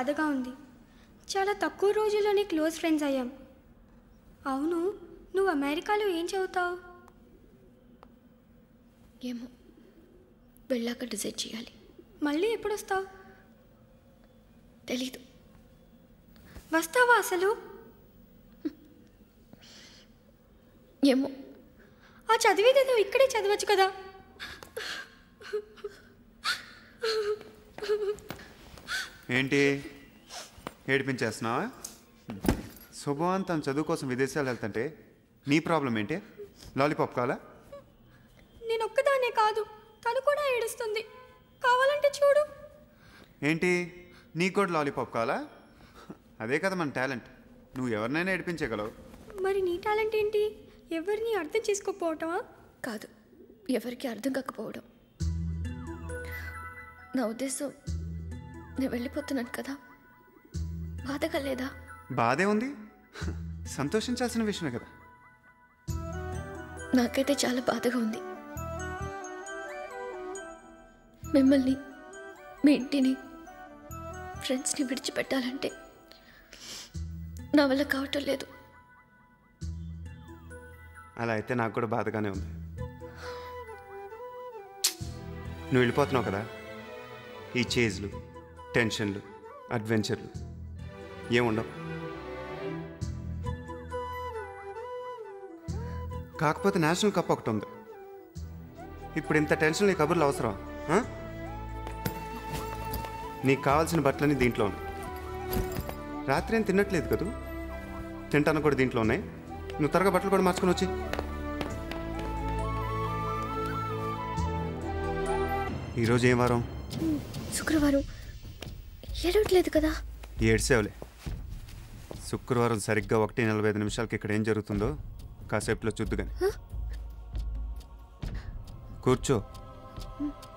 బాధగా ఉంది చాలా తక్కువ రోజుల్లోనే క్లోజ్ ఫ్రెండ్స్ అయ్యాం అవును నువ్వు అమెరికాలో ఏం చదువుతావు ఏమో వెళ్ళాక డిసైడ్ చేయాలి మళ్ళీ ఎప్పుడు వస్తావు తెలీదు వస్తావా అసలు ఏమో ఆ చదివేదేదో ఇక్కడే చదవచ్చు కదా ఏంటి ఏడిపించేస్తున్నావా శుభవాన్ తన చదువు కోసం విదేశాలు వెళ్తుంటే నీ ప్రాబ్లం ఏంటి లాలీపాప్ కావాలా నేను ఒక్కదానే కాదు తను కూడా ఏడుస్తుంది కావాలంటే చూడు ఏంటి నీకు కూడా లాలీపాప్ కావాలా అదే కదా మన టాలెంట్ నువ్వు ఎవరినైనా ఏడిపించగలవు మరి నీ టాలెంట్ ఏంటి ఎవరిని అర్థం చేసుకోకపోవటమా కాదు ఎవరికి అర్థం కాకపోవడం నా ఉద్దేశం నేను వెళ్ళిపోతున్నాను కదా బాధగా లేదా బాధే ఉంది సంతోషించాల్సిన విషయమే కదా నాకైతే చాలా బాధగా ఉంది మిమ్మల్ని మీ ఇంటిని ఫ్రెండ్స్ని విడిచిపెట్టాలంటే నా వల్ల కావటం లేదు అలా అయితే నాకు కూడా బాధగానే ఉంది నువ్వు వెళ్ళిపోతున్నావు కదా ఈ చేజ్లు టెన్షన్లు అడ్వెంచర్లు ఏముండవు కాకపోతే నేషనల్ కప్ ఒకటి ఉంది ఇప్పుడు ఇంత టెన్షన్ నీ కబుర్లు అవసరం ఆ? నీకు కావాల్సిన బట్టలన్నీ దీంట్లో ఉన్నాయి రాత్రి ఏం తినట్లేదు కదూ తింటాను కూడా దీంట్లో ఉన్నాయి నువ్వు త్వరగా బట్టలు కూడా మార్చుకొని వచ్చి ఈరోజు ఏం వారం శుక్రవారం ఏడవట్లేదు కదా ఏడ్సేవలే శుక్రవారం సరిగ్గా ఒకటి నలభై ఐదు నిమిషాలకి ఇక్కడ ఏం జరుగుతుందో కాసేపులో చూద్దు కానీ కూర్చో